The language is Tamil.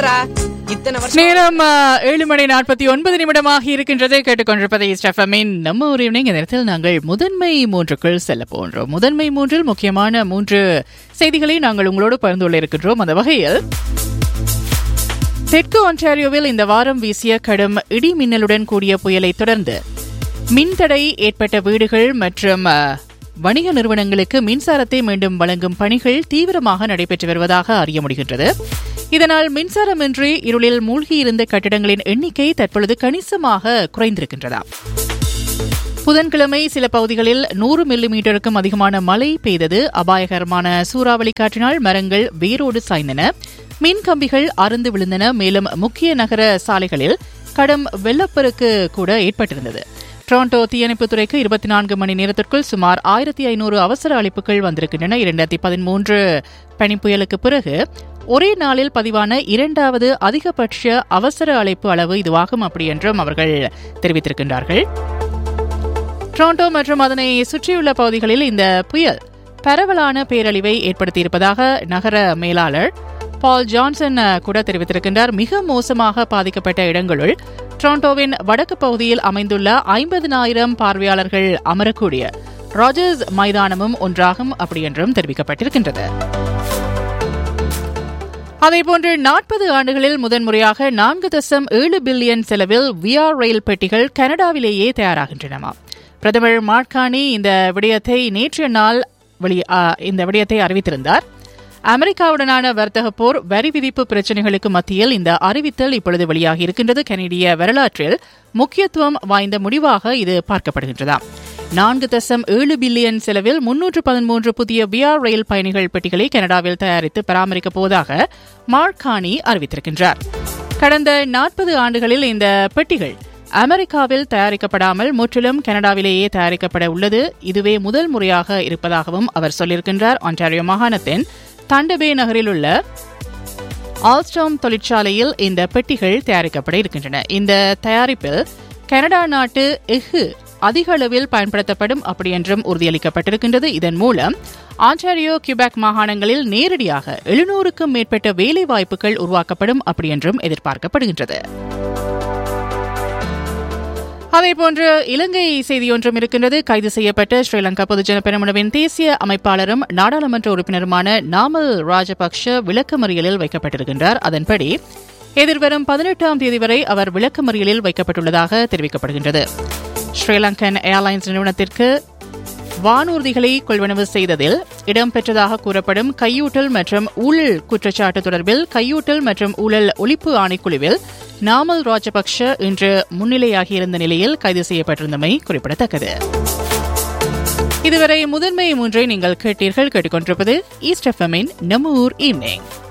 சொல்றா இத்தனை வருஷம் நேரம் ஆ, ஏழு மணி நாற்பத்தி ஒன்பது நிமிடமாக இருக்கின்றது கேட்டுக்கொண்டிருப்பதை ஸ்டெஃபமின் நம்ம ஒரு evening. இந்த நேரத்தில் நாங்கள் முதன்மை மூன்றுக்குள் செல்ல போன்றோம் முதன்மை மூன்றில் முக்கியமான மூன்று செய்திகளை நாங்கள் உங்களோடு பகிர்ந்து கொள்ள இருக்கின்றோம் அந்த வகையில் தெற்கு ஒன்டாரியோவில் இந்த வாரம் வீசிய கடும் இடி மின்னலுடன் கூடிய புயலை தொடர்ந்து மின்தடை ஏற்பட்ட வீடுகள் மற்றும் அ, வணிக நிறுவனங்களுக்கு மின்சாரத்தை மீண்டும் வழங்கும் பணிகள் தீவிரமாக நடைபெற்று வருவதாக அறிய முடிகின்றது இதனால் மின்சாரமின்றி இருளில் மூழ்கியிருந்த கட்டிடங்களின் எண்ணிக்கை தற்பொழுது கணிசமாக குறைந்திருக்கின்றதா புதன்கிழமை சில பகுதிகளில் நூறு மில்லி மீட்டருக்கும் அதிகமான மழை பெய்தது அபாயகரமான சூறாவளி காற்றினால் மரங்கள் வேரோடு சாய்ந்தன மின் கம்பிகள் அறுந்து விழுந்தன மேலும் முக்கிய நகர சாலைகளில் கடும் வெள்ளப்பெருக்கு கூட ஏற்பட்டிருந்தது டொரண்டோ தீயணைப்புத் துறைக்கு இருபத்தி நான்கு மணி நேரத்திற்குள் சுமார் ஆயிரத்தி ஐநூறு அவசர அழைப்புகள் வந்திருக்கின்றன இரண்டாயிரத்தி பதிமூன்று பனிப்புயலுக்கு பிறகு ஒரே நாளில் பதிவான இரண்டாவது அதிகபட்ச அவசர அழைப்பு அளவு இதுவாகும் அப்படி என்றும் அவர்கள் தெரிவித்திருக்கின்றார்கள் டொரண்டோ மற்றும் அதனை சுற்றியுள்ள பகுதிகளில் இந்த புயல் பரவலான பேரழிவை ஏற்படுத்தியிருப்பதாக நகர மேலாளர் பால் ஜான்சன் அஹ், கூட தெரிவித்திருக்கின்றார் மிக மோசமாக பாதிக்கப்பட்ட இடங்களுள் டொரண்டோவின் வடக்கு பகுதியில் அமைந்துள்ள ஐம்பதினாயிரம் பார்வையாளர்கள் அமரக்கூடிய ராஜர்ஸ் மைதானமும் ஒன்றாகும் அப்படி என்றும் தெரிவிக்கப்பட்டிருக்கின்றது அதேபோன்று நாற்பது ஆண்டுகளில் முதன்முறையாக நான்கு தசம் ஏழு பில்லியன் செலவில் விஆர் ரயில் பெட்டிகள் கனடாவிலேயே தயாராகின்றனமா பிரதமர் மார்கானி இந்த விடயத்தை நேற்றைய நாள் வெளி ஆ, இந்த விடயத்தை அறிவித்திருந்தார் அமெரிக்காவுடனான வர்த்தக போர் வரி விதிப்பு பிரச்சினைகளுக்கு மத்தியில் இந்த அறிவித்தல் இப்பொழுது வெளியாகி இருக்கின்றது கனடிய வரலாற்றில் முக்கியத்துவம் வாய்ந்த முடிவாக இது பார்க்கப்படுகின்றதாம் நான்கு தசம் ஏழு பில்லியன் செலவில் முன்னூற்று பதிமூன்று புதிய விஆர் ரயில் பயணிகள் பெட்டிகளை கனடாவில் தயாரித்து பராமரிக்கப் போவதாக மார்கானி அறிவித்திருக்கின்றார் கடந்த நாற்பது ஆண்டுகளில் இந்த பெட்டிகள் அமெரிக்காவில் தயாரிக்கப்படாமல் முற்றிலும் கனடாவிலேயே தயாரிக்கப்பட உள்ளது இதுவே முதல் முறையாக இருப்பதாகவும் அவர் சொல்லியிருக்கின்றார் ஒன்டாரியோ மாகாணத்தின் தண்டபே நகரில் உள்ள ஆல்ஸ்டாம் தொழிற்சாலையில் இந்த பெட்டிகள் தயாரிக்கப்பட இருக்கின்றன இந்த தயாரிப்பில் கனடா நாட்டு எஃகு அதிக அளவில் பயன்படுத்தப்படும் அப்படி என்றும் உறுதியளிக்கப்பட்டிருக்கின்றது இதன் மூலம் ஆன்டாரியோ கியூபேக் மாகாணங்களில் நேரடியாக எழுநூறுக்கும் மேற்பட்ட வேலை வாய்ப்புகள் உருவாக்கப்படும் அப்படி என்றும் எதிர்பார்க்கப்படுகின்றது அதேபோன்று இலங்கை செய்தியொன்றும் இருக்கின்றது கைது செய்யப்பட்ட ஸ்ரீலங்கா பொதுஜன பெருமனவின் தேசிய அமைப்பாளரும் நாடாளுமன்ற உறுப்பினருமான நாமல் ராஜபக்ஷ விளக்கமறியலில் வைக்கப்பட்டிருக்கின்றார் அதன்படி எதிர்வரும் பதினெட்டாம் தேதி வரை அவர் விளக்கமறியலில் வைக்கப்பட்டுள்ளதாக தெரிவிக்கப்படுகின்றது ஸ்ரீலங்கன் ஏர்லைன்ஸ் நிறுவனத்திற்கு வானூர்திகளை கொள்வனவு செய்ததில் இடம்பெற்றதாக கூறப்படும் கையூட்டல் மற்றும் ஊழல் குற்றச்சாட்டு தொடர்பில் கையூட்டல் மற்றும் ஊழல் ஒழிப்பு ஆணைக்குழுவில் நாமல் ராஜபக்ஷ இன்று முன்னிலையாகியிருந்த நிலையில் கைது செய்யப்பட்டிருந்தமை குறிப்பிடத்தக்கது இதுவரை முதன்மை மூன்றை நீங்கள் கேட்டீர்கள் கேட்டுக்கொண்டிருப்பது ஈஸ்ட் எஃப்எம்மின் நம்ம ஊர் ஈவினிங்